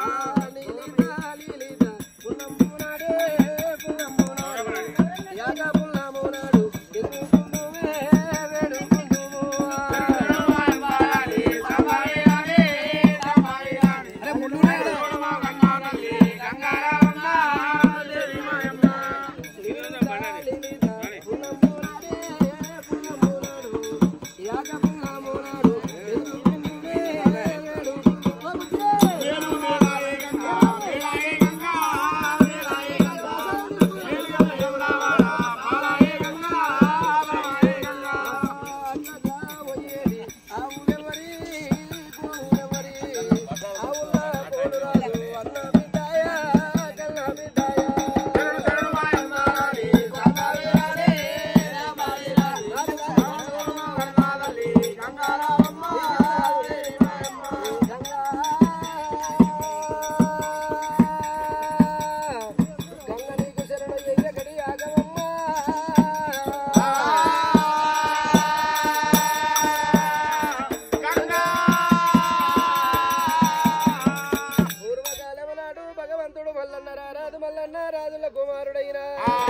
పూర్వకాలమనాడు భగవంతుడు మల్లన్న రారాజు మల్లన్న రాజుల కుమారుడైన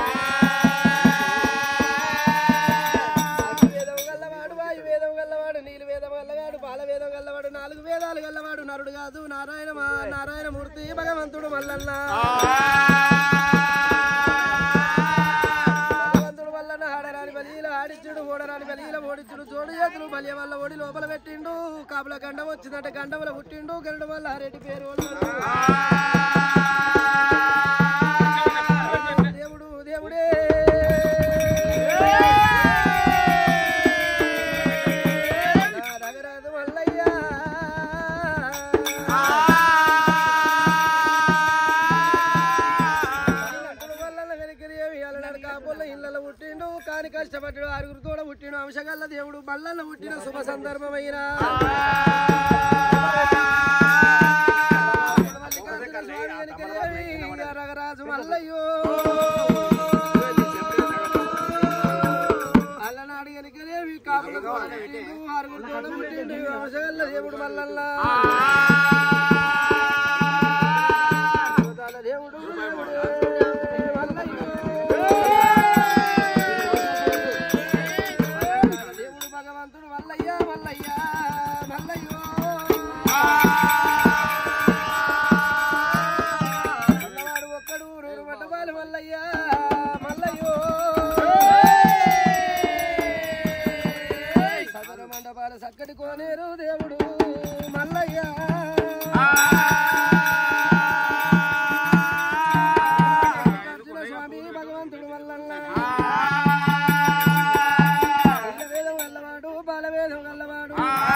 వేదం గల్లవాడు వాయు వేదం గల్లవాడు నీలు వేదం గల్లవాడు పాల వేదం గల్లవాడు నాలుగు వేదాలు గల్లవాడు నరుడు కాదు నారాయణ మా- నారాయణమూర్తి భగవంతుడు మల్లన్న భగవంతుడు మల్లన్న ఆడరాని బలీల ఆడిచ్చుడు ఓడరాని బలీల ఓడిచ్చుడు జోడు చేతులు బలియ వల్ల ఓడి లోపల పెట్టిండు కాపుల గండం వచ్చిందంటే గండముల పుట్టిండు గరుడు వల్ల రెడ్డి పేరు ఉన్నాడు. దేవుడు దేవుడే నా రఘురాజు మల్లయ్య పల్లెటూరు వల్లన్న వెనకరి ఏమియాలన్నాడు కాపుల్లో ఇళ్ళలో పుట్టిండు కాని కష్టపడ్డాడు ఆరుగురు కూడా పుట్టిండు అంశగల్ల దేవుడు మల్లన్న పుట్టిన శుభ సందర్భమైన మల్లికార్జున స్వామి వెనకరి ఏమి రఘురాజు మల్లయ్యో అల్లనాడు వెనకరేవి కాపులకు పుట్టిండు ఆరుగురు కూడా పుట్టిండు అంశగల్ల దేవుడు మల్లన్న అవతాల దేవుడు దేవుడు భగవంతుడు మల్లయ్య మల్లయ్య మల్లయ్యో మల్లవాడు ఒక్కడు నూరు మండపాలు మల్లయ్య మల్లయ్యో సదర మండపాలు చక్కటి కోనేరు దేవుడు మల్లయ్య అర్జున స్వామి భగవంతుడు మల్లన్న వేదం గల్లవాడు బాలవేదం గల్లవాడు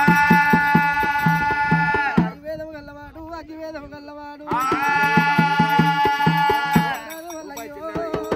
వేదం గల్లవాడు అగ్గివేదం గల్లవాడు మల్లయ్యో.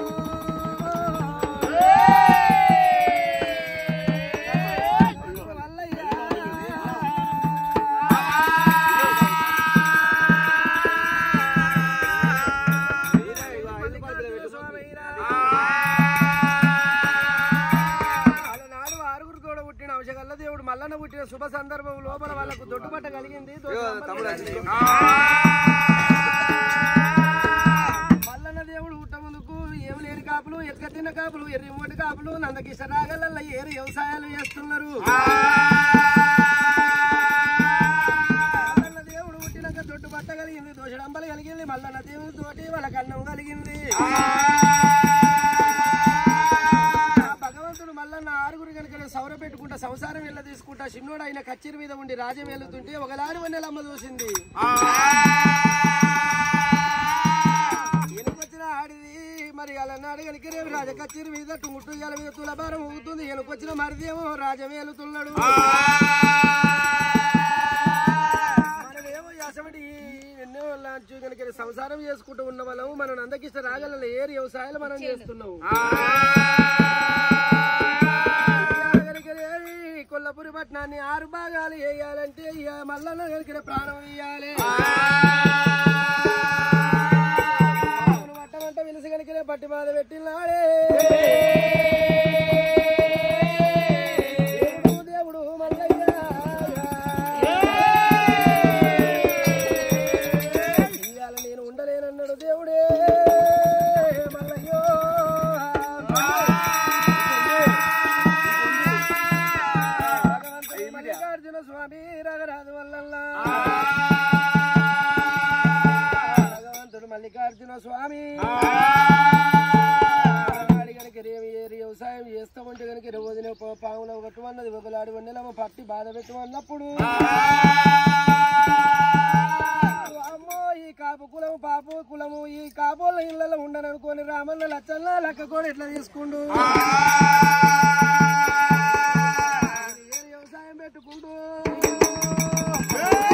అలనాడు ఆరుగురు తోడ పుట్టిన అంశగల్ల దేవుడు మల్లన్న పుట్టిన శుభ సందర్భం లోపల వాళ్ళకు దొడ్డుబట్ట కలిగింది మల్లన్న దేవుడు పుట్ట ముందుకు ఏమి లేని కాపులు ఎక్క తిన్న కాపులు ఎర్రి మూటి కాపులు నందకిష్ట రాగలల్ల ఏరు వ్యవసాయాలు చేస్తున్నారు మల్లన్న దేవుడు పుట్టినాక దొడ్డు బట్ట కలిగింది దోషడంబలు కలిగింది మల్లన్న దేవుడి తోటి వాళ్ళ కన్నం కలిగింది ఆ భగవంతుడు మల్లన్న ఆరుగురు కనుక సౌర పెట్టుకుంటా సంసారం వెళ్ళ తీసుకుంటా చిన్నోడు ఆయన కచ్చేరి మీద ఉండి రాజ్యం వెళ్తుంటే ఒకలారి వన్నెలమ్మ చూసింది ఎనుకొచ్చిన ఆడిది మరి అలనాడు కనుక రాజ కచ్చేరి మీద టుంగుట్టు ఇయ్యాల మీద తులభారం ఊగుతుంది ఎనుకొచ్చిన మరిదేమో రాజం వెళ్తున్నాడు మనమేమో యాసమటి ఎన్నో లాంచు కనుక సంసారం చేసుకుంటూ ఉన్న వాళ్ళము మనం అందకిష్ట రాగల ఏరు వ్యవసాయాలు మనం చేస్తున్నాము గరికరేవి కొల్లపురి పట్టణాన్ని ఆరు భాగాలు వేయాలంటే ఇక మల్లన్న గరికర ప్రాణం ఇయ్యాలి పట్టమంట విలిసి కనుకనే పట్టి బాధ పెట్టినాడే దేవుడు దేవుడు మల్లయ్య స్వామి ఆడి కనుక రేమి ఏరి వ్యవసాయం చేస్తామంటే కనుక రోజున పాములో కట్టమన్నది ఒకలాడి వండలేమో పట్టి బాధ పెట్టమన్నప్పుడు అమ్మో ఈ కాపు కులము పాపు కులము ఈ కాపోళ్ళ ఇళ్ళలో ఉండననుకోని రామన్న లచ్చన్న లెక్క కూడా ఎట్లా తీసుకుండు ఏరి వ్యవసాయం పెట్టుకుంటూ